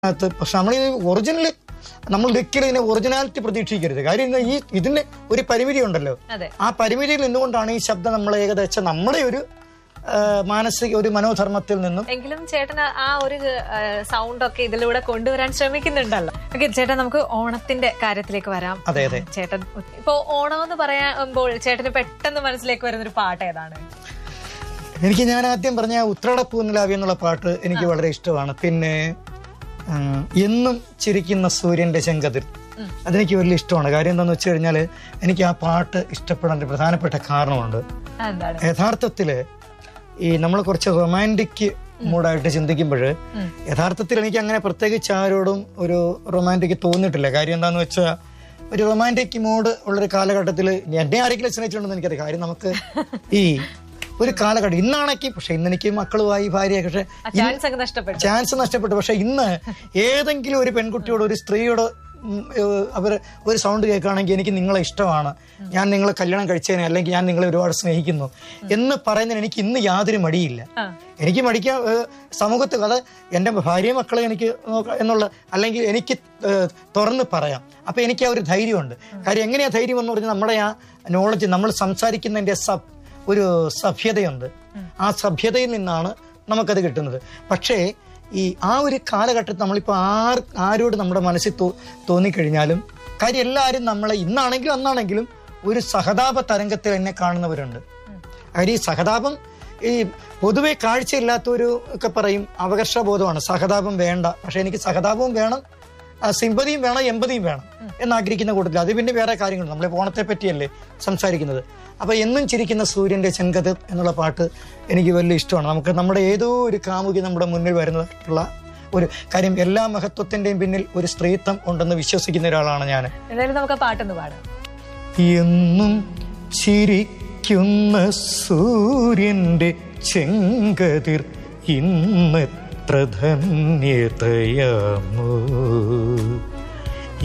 അതിനകത്ത് പക്ഷെ നമ്മൾ ഈ ഒറിജിനൽ നമ്മൾ ഒരിക്കലും ഇതിനെ ഒറിജിനാലിറ്റി പ്രതീക്ഷിക്കരുത് കാര്യം എന്താ ഈ ഇതിന് ഒരു പരിമിതി ഉണ്ടല്ലോ അതെ ആ പരിമിതിയിൽ നിന്നുകൊണ്ടാണ് ഈ ശബ്ദം നമ്മൾ ഏകദേശം നമ്മുടെ ഒരു ആ, മാനസിക ഒരു മനോധർമ്മത്തിൽ നിന്നും എങ്കിലും ചേട്ടൻ ആ- ആ ഒരു സൗണ്ട് ഒക്കെ ഇതിലൂടെ കൊണ്ടുവരാൻ ശ്രമിക്കുന്നുണ്ടല്ലോ ഓക്കെ ചേട്ടൻ നമുക്ക് ഓണത്തിന്റെ കാര്യത്തിലേക്ക് വരാം അതെ അതെ ചേട്ടൻ ഇപ്പൊ ഓണം എന്ന് പറയുമ്പോൾ ചേട്ടന് പെട്ടെന്ന് മനസ്സിലേക്ക് വരുന്ന ഒരു പാട്ട് ഏതാണ് എനിക്ക് ഞാൻ ആദ്യം പറഞ്ഞ ഉത്രാടപ്പൂനിലാവി എന്നുള്ള പാട്ട് എനിക്ക് വളരെ ഇഷ്ടമാണ് പിന്നെ ആ, എന്നും ചിരിക്കുന്ന സൂര്യന്റെ ചെങ്കതിർ അതെനിക്ക് വലിയ ഇഷ്ടമാണ് കാര്യം എന്താണെന്ന് വെച്ച് കഴിഞ്ഞാൽ എനിക്ക് ആ പാട്ട് ഇഷ്ടപ്പെടാൻ ഒരു പ്രധാനപ്പെട്ട കാരണമുണ്ട് എന്താണ് യഥാർത്ഥത്തില് ഈ നമ്മൾ കുറച്ച് റൊമാൻറ്റിക് മൂഡായിട്ട് ചിന്തിക്കുമ്പോൾ യഥാർത്ഥത്തിൽ എനിക്ക് അങ്ങനെ പ്രത്യേകിച്ച് ആരോടും ഒരു റൊമാൻറ്റിക് തോന്നിയിട്ടില്ല കാര്യം എന്താന്ന് വെച്ചാൽ ഒരു റൊമാൻറ്റിക് മൂഡ് ഉള്ളൊരു കാലഘട്ടത്തിൽ എന്നെ ആരെങ്കിലും സ്നേഹിച്ചിട്ടുണ്ടെന്ന് എനിക്കറിയാം കാര്യം നമുക്ക് ഈ ഒരു കാലഘട്ടം ഇന്നാണെങ്കിൽ പക്ഷെ ഇന്ന് എനിക്ക് മക്കളുമായി ഭാര്യയൊക്കെ പക്ഷെ ആ ചാൻസ് ഒക്കെ നഷ്ടപ്പെട്ടു ചാൻസ് നഷ്ടപ്പെട്ടു പക്ഷെ ഇന്ന് ഏതെങ്കിലും ഒരു പെൺകുട്ടിയോട് ഒരു സ്ത്രീയോട് ഉം, ഏഹ്, അവര് ഒരു സൗണ്ട് കേൾക്കുകയാണെങ്കിൽ എനിക്ക് നിങ്ങളെ ഇഷ്ടമാണ് ഞാൻ നിങ്ങളെ കല്യാണം കഴിച്ചതിനെ അല്ലെങ്കിൽ ഞാൻ നിങ്ങളെ ഒരുപാട് സ്നേഹിക്കുന്നു എന്ന് പറയുന്നതിന് എനിക്ക് ഇന്ന് യാതൊരു മടിയില്ല ആ. എനിക്ക് മടിക്കാൻ ഏഹ്, സമൂഹത്ത് അത് എൻ്റെ ഭാര്യ മക്കളെ എനിക്ക് നോക്ക- എന്നുള്ള അല്ലെങ്കിൽ എനിക്ക് ഏഹ്, തുറന്ന് പറയാം അപ്പൊ എനിക്ക് ആ ഒരു ധൈര്യമുണ്ട് കാര്യം എങ്ങനെയാ ധൈര്യം എന്ന് പറഞ്ഞാൽ നമ്മുടെ ആ നോളജ് നമ്മൾ സംസാരിക്കുന്നതിന്റെ സബ് ഒരു സഭ്യതയുണ്ട് ആ സഭ്യതയിൽ നിന്നാണ് നമുക്കത് കിട്ടുന്നത് പക്ഷേ ഈ ആ ഒരു കാലഘട്ടത്തിൽ നമ്മളിപ്പോൾ ആർ ആരോട് നമ്മുടെ മനസ്സിൽ തോ തോന്നിക്കഴിഞ്ഞാലും കാര്യം എല്ലാവരും നമ്മളെ ഇന്നാണെങ്കിലും അന്നാണെങ്കിലും ഒരു സഹതാപ തരംഗത്തിൽ എന്നെ കാണുന്നവരുണ്ട് കാര്യം ഈ സഹതാപം ഈ പൊതുവെ കാഴ്ചയില്ലാത്തൊരു ഒക്കെ പറയും അവകർഷബോധമാണ് സഹതാപം വേണ്ട പക്ഷെ എനിക്ക് സഹതാപവും വേണം ആ, സിമ്പതിയും വേണം എമ്പതിയും വേണം എന്ന് ആഗ്രഹിക്കുന്ന കൂട്ടത്തിൽ അത് പിന്നെ വേറെ കാര്യങ്ങളുണ്ട് നമ്മളെ ഓണത്തെ പറ്റിയല്ലേ സംസാരിക്കുന്നത് അപ്പൊ എന്നും ചിരിക്കുന്ന സൂര്യന്റെ ചെങ്കതിർ എന്നുള്ള പാട്ട് എനിക്ക് വലിയ ഇഷ്ടമാണ് നമുക്ക് നമ്മുടെ ഏതോ ഒരു കാമുകി നമ്മുടെ മുന്നിൽ വരുന്നതായിട്ടുള്ള ഒരു കാര്യം എല്ലാ മഹത്വത്തിന്റെയും പിന്നിൽ ഒരു സ്ത്രീത്വം ഉണ്ടെന്ന് വിശ്വസിക്കുന്ന ഒരാളാണ് ഞാൻ എന്തായാലും നമുക്ക് ആ പാട്ടൊന്ന് പാടാം എന്നും ചിരിക്കുന്ന സൂര്യന്റെ ചെങ്കതിർ ഇന്നെത്ര ധന്യതയാമോ